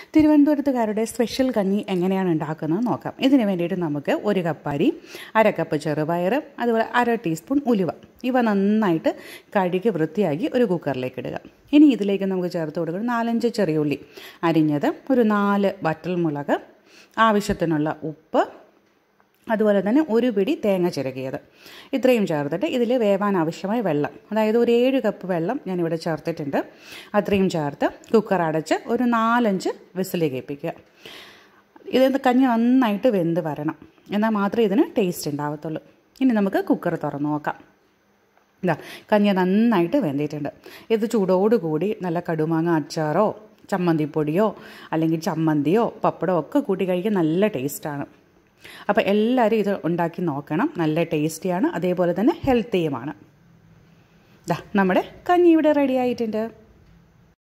തിരുവനന്തപുരത്തുകാരുടെ special കഞ്ഞി എങ്ങനെയാണ് ഉണ്ടാക്കുന്നത് നോക്കാം ഇതിന് വേണ്ടിയിട്ട് നമുക്ക് ഒരു കപ്പ് അരി അര കപ്പ് ചെറുപയർ അതുപോലെ അര ടീസ്പൂൺ ഉലുവ ഇവ നന്നായിട്ട് കഴുകി വൃത്തിയാക്കി ഒരു കുക്കറിലേക്ക് ഇടുക ഇനി ഇതിലേക്ക് നമുക്ക് ചേർത്ത് കൊടുക്കുന്നത് നാലഞ്ച് ചെറിയ ഉള്ളി അരിഞ്ഞത് ഒരു നാല് വറ്റൽമുളക് ആവശ്യത്തിനുള്ള ഉപ്പ് അതുപോലെ തന്നെ ഒരു പിടി തേങ്ങ ചിരകിയത് ഇത്രയും ചേർത്തിട്ട് ഇതിൽ വേവാൻ ആവശ്യമായ വെള്ളം അതായത് ഒരു ഏഴ് കപ്പ് വെള്ളം ഞാനിവിടെ ചേർത്തിട്ടുണ്ട് അത്രയും ചേർത്ത് കുക്കർ അടച്ച് ഒരു നാലഞ്ച് വിസിൽ കേൾപ്പിക്കുക ഇത് കഞ്ഞി നന്നായിട്ട് വെന്ത് വരണം എന്നാൽ മാത്രമേ ഇതിന് ടേസ്റ്റ് ഉണ്ടാവത്തുള്ളൂ ഇനി നമുക്ക് കുക്കർ തുറന്ന് നോക്കാം ഇതാ കഞ്ഞി നന്നായിട്ട് വെന്തിട്ടുണ്ട് ഇത് ചൂടോടുകൂടി നല്ല കടുമാങ്ങ അച്ചാറോ ചമ്മന്തിപ്പൊടിയോ അല്ലെങ്കിൽ ചമ്മന്തിയോ പപ്പടമോ ഒക്കെ കൂട്ടി കഴിക്കാൻ നല്ല ടേസ്റ്റാണ് അപ്പോൾ എല്ലാവരും ഇത് ഉണ്ടാക്കി നോക്കണം നല്ല ടേസ്റ്റിയാണ് അതേപോലെ തന്നെ ഹെൽത്തിയുമാണ് ദാ നമ്മുടെ കഞ്ഞി ഇവിടെ റെഡി ആയിട്ടുണ്ട്